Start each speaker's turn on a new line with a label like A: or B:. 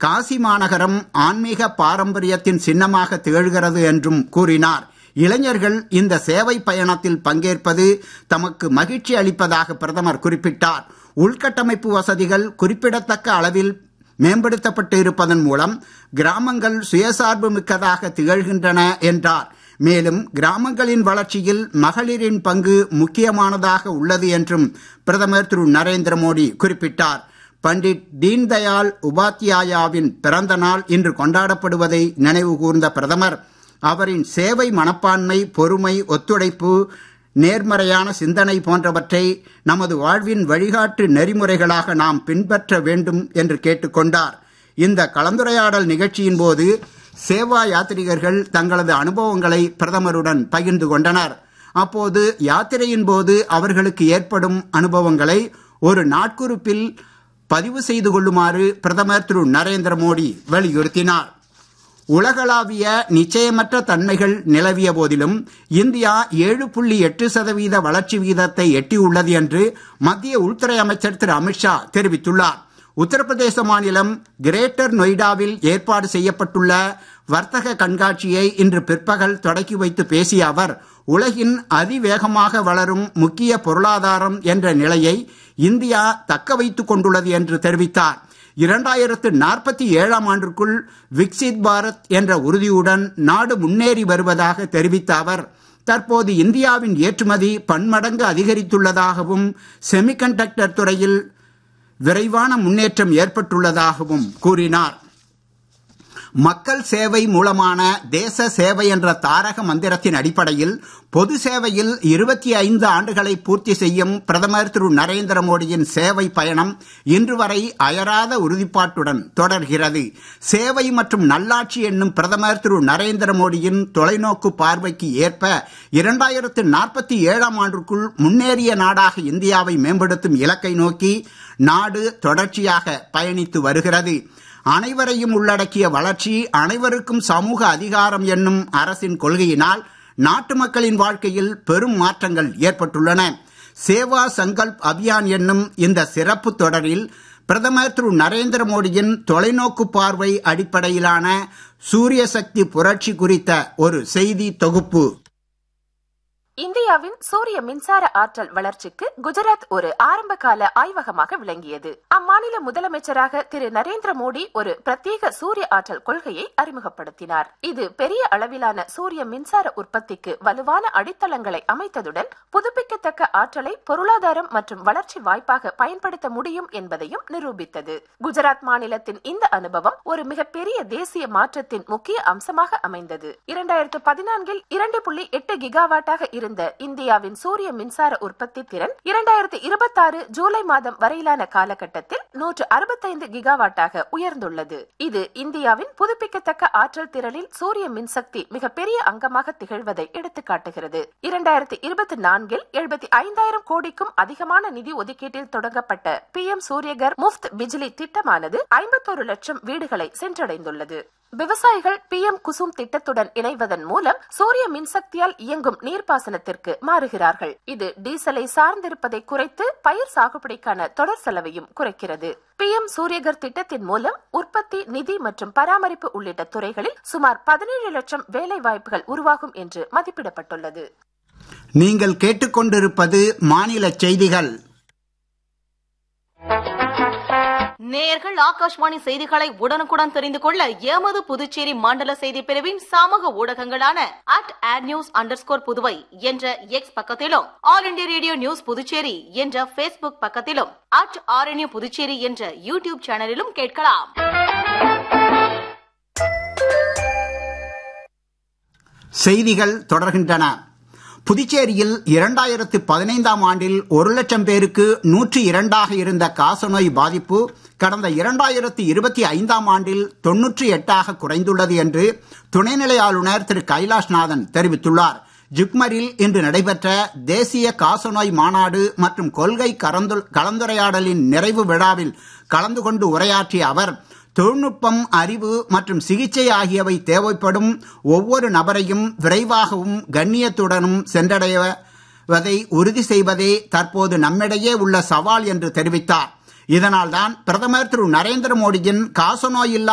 A: காசி மாநகரம் ஆன்மீக பாரம்பரியத்தின் சின்னமாக திகழ்கிறது என்றும் கூறினார் இளைஞர்கள் இந்த சேவை பயணத்தில் பங்கேற்பது தமக்கு மகிழ்ச்சி அளிப்பதாக பிரதமர் குறிப்பிட்டார் உள்கட்டமைப்பு வசதிகள் குறிப்பிடத்தக்க அளவில் மேம்படுத்தப்பட்டு இருப்பதன் மூலம் கிராமங்கள் சுயசார்பு மிக்கதாக திகழ்கின்றன என்றார் மேலும் கிராமங்களின் வளர்ச்சியில் மகளிரின் பங்கு முக்கியமானதாக உள்ளது என்றும் பிரதமர் திரு நரேந்திர மோடி குறிப்பிட்டார் பண்டிட் தீன்தயாள் உபாத்யாயாவின் பிறந்த நாள் இன்று கொண்டாடப்படுவதை நினைவு கூர்ந்த பிரதமர் அவரின் சேவை மனப்பான்மை பொறுமை ஒத்துழைப்பு நேர்மறையான சிந்தனை போன்றவற்றை நமது வாழ்வின் வழிகாட்டு நெறிமுறைகளாக நாம் பின்பற்ற வேண்டும் என்று கேட்டுக்கொண்டார் இந்த கலந்துரையாடல் நிகழ்ச்சியின் போது சேவா யாத்ரிகர்கள் தங்களது அனுபவங்களை பிரதமருடன் பகிர்ந்து கொண்டனர் அப்போது யாத்திரையின் போது அவர்களுக்கு ஏற்படும் அனுபவங்களை ஒரு நாட்குறிப்பில் பதிவு செய்து கொள்ளுமாறு பிரதமர் திரு நரேந்திர மோடி வலியுறுத்தினார் உலகளாவிய நிச்சயமற்ற தன்மைகள் நிலவிய போதிலும் இந்தியா ஏழு புள்ளி எட்டு சதவீத வளர்ச்சி வீதத்தை எட்டியுள்ளது என்று மத்திய உள்துறை அமைச்சர் திரு அமித்ஷா தெரிவித்துள்ளார் உத்தரப்பிரதேச மாநிலம் கிரேட்டர் நொய்டாவில் ஏற்பாடு செய்யப்பட்டுள்ள வர்த்தக கண்காட்சியை இன்று பிற்பகல் தொடக்கி வைத்து பேசிய அவர் உலகின் அதிவேகமாக வளரும் முக்கிய பொருளாதாரம் என்ற நிலையை இந்தியா தக்க வைத்துக் கொண்டுள்ளது என்று தெரிவித்தார் இரண்டாயிரத்து நாற்பத்தி ஏழாம் ஆண்டிற்குள் விக்சித் பாரத் என்ற உறுதியுடன் நாடு முன்னேறி வருவதாக தெரிவித்த அவர் தற்போது இந்தியாவின் ஏற்றுமதி பன்மடங்கு அதிகரித்துள்ளதாகவும் செமிகண்டக்டர் துறையில் விரைவான முன்னேற்றம் ஏற்பட்டுள்ளதாகவும் கூறினார் மக்கள் சேவை மூலமான தேச சேவை என்ற தாரக மந்திரத்தின் அடிப்படையில் பொது சேவையில் இருபத்தி ஐந்து ஆண்டுகளை பூர்த்தி செய்யும் பிரதமர் திரு நரேந்திர மோடியின் சேவை பயணம் இன்று வரை அயராத உறுதிப்பாட்டுடன் தொடர்கிறது சேவை மற்றும் நல்லாட்சி என்னும் பிரதமர் திரு நரேந்திர மோடியின் தொலைநோக்கு பார்வைக்கு ஏற்ப இரண்டாயிரத்து நாற்பத்தி ஏழாம் ஆண்டுக்குள் முன்னேறிய நாடாக இந்தியாவை மேம்படுத்தும் இலக்கை நோக்கி நாடு தொடர்ச்சியாக பயணித்து வருகிறது அனைவரையும் உள்ளடக்கிய வளர்ச்சி அனைவருக்கும் சமூக அதிகாரம் என்னும் அரசின் கொள்கையினால் நாட்டு மக்களின் வாழ்க்கையில் பெரும் மாற்றங்கள் ஏற்பட்டுள்ளன சேவா சங்கல்ப் அபியான் என்னும் இந்த சிறப்பு தொடரில் பிரதமர் திரு நரேந்திர மோடியின் தொலைநோக்கு பார்வை அடிப்படையிலான சூரிய சக்தி புரட்சி குறித்த ஒரு செய்தி தொகுப்பு
B: இந்தியாவின் சூரிய மின்சார ஆற்றல் வளர்ச்சிக்கு குஜராத் ஒரு ஆரம்பகால ஆய்வகமாக விளங்கியது அம்மாநில முதலமைச்சராக திரு நரேந்திர மோடி ஒரு பிரத்யேக சூரிய ஆற்றல் கொள்கையை அறிமுகப்படுத்தினார் இது பெரிய அளவிலான சூரிய மின்சார உற்பத்திக்கு வலுவான அடித்தளங்களை அமைத்ததுடன் புதுப்பிக்கத்தக்க ஆற்றலை பொருளாதாரம் மற்றும் வளர்ச்சி வாய்ப்பாக பயன்படுத்த முடியும் என்பதையும் நிரூபித்தது குஜராத் மாநிலத்தின் இந்த அனுபவம் ஒரு மிகப்பெரிய தேசிய மாற்றத்தின் முக்கிய அம்சமாக அமைந்தது இரண்டாயிரத்து பதினான்கில் இரண்டு புள்ளி எட்டு கிகாவாட்டாக இருந்த இந்தியாவின் சூரிய மின்சார உற்பத்தி திறன் இரண்டாயிரத்தி இருபத்தி ஆறு ஜூலை மாதம் வரையிலான காலகட்டத்தில் நூற்று அறுபத்தைந்து கிகாவாட்டாக உயர்ந்துள்ளது இது இந்தியாவின் புதுப்பிக்கத்தக்க ஆற்றல் திறனில் சூரிய மின்சக்தி மிகப்பெரிய அங்கமாக திகழ்வதை எடுத்துக்காட்டுகிறது இரண்டாயிரத்தி இருபத்தி நான்கில் எழுபத்தி ஐந்தாயிரம் கோடிக்கும் அதிகமான நிதி ஒதுக்கீட்டில் தொடங்கப்பட்ட பி எம் சூரியகர் முஃப்த் பிஜிலி திட்டமானது ஐம்பத்தொரு லட்சம் வீடுகளை சென்றடைந்துள்ளது விவசாயிகள் பி எம் குசும் திட்டத்துடன் இணைவதன் மூலம் சூரிய மின்சக்தியால் இயங்கும் நீர்ப்பாசனத்திற்கு மாறுகிறார்கள் இது டீசலை சார்ந்திருப்பதை குறைத்து பயிர் சாகுபடிக்கான தொடர் செலவையும் குறைக்கிறது பி எம் சூரியகர் திட்டத்தின் மூலம் உற்பத்தி நிதி மற்றும் பராமரிப்பு உள்ளிட்ட துறைகளில் சுமார் பதினேழு லட்சம் வேலை வாய்ப்புகள் உருவாகும் என்று மதிப்பிடப்பட்டுள்ளது
A: நீங்கள் கேட்டுக்கொண்டிருப்பது மாநில செய்திகள்
C: நேயர்கள் ஆகாஷ்வாணி செய்திகளை உடனுக்குடன் தெரிந்து கொள்ள எமது புதுச்சேரி மண்டல செய்தி பிரிவின் சமூக ஊடகங்களான at air news under Puduvai என்ற எக்ஸ் பக்கத்திலும் all India radio news Puducherry என்ற பேஸ்புக் பக்கத்திலும் அட் ஆர்என்யூ புதுச்சேரி என்ற யூடியூப் சேனலிலும் கேட்கலாம்
A: செய்திகள் தொடர்கின்றன புதுச்சேரியில் இரண்டாயிரத்து பதினைந்தாம் ஆண்டில் ஒரு லட்சம் பேருக்கு நூற்றி இரண்டாக இருந்த காசநோய் பாதிப்பு கடந்த இரண்டாயிரத்து இருபத்தி ஐந்தாம் ஆண்டில் தொன்னூற்றி எட்டாக குறைந்துள்ளது என்று துணைநிலை ஆளுநர் திரு கைலாஷ்நாதன் தெரிவித்துள்ளார் ஜிப்மரில் இன்று நடைபெற்ற தேசிய காசநோய் மாநாடு மற்றும் கொள்கை கலந்துரையாடலின் நிறைவு விழாவில் கலந்து கொண்டு உரையாற்றிய அவர் தொழில்நுட்பம் அறிவு மற்றும் சிகிச்சை ஆகியவை தேவைப்படும் ஒவ்வொரு நபரையும் விரைவாகவும் கண்ணியத்துடனும் சென்றடைவதை உறுதி செய்வதே தற்போது நம்மிடையே உள்ள சவால் என்று தெரிவித்தார் இதனால்தான் பிரதமர் திரு நரேந்திர மோடியின் காசநோய் இல்லா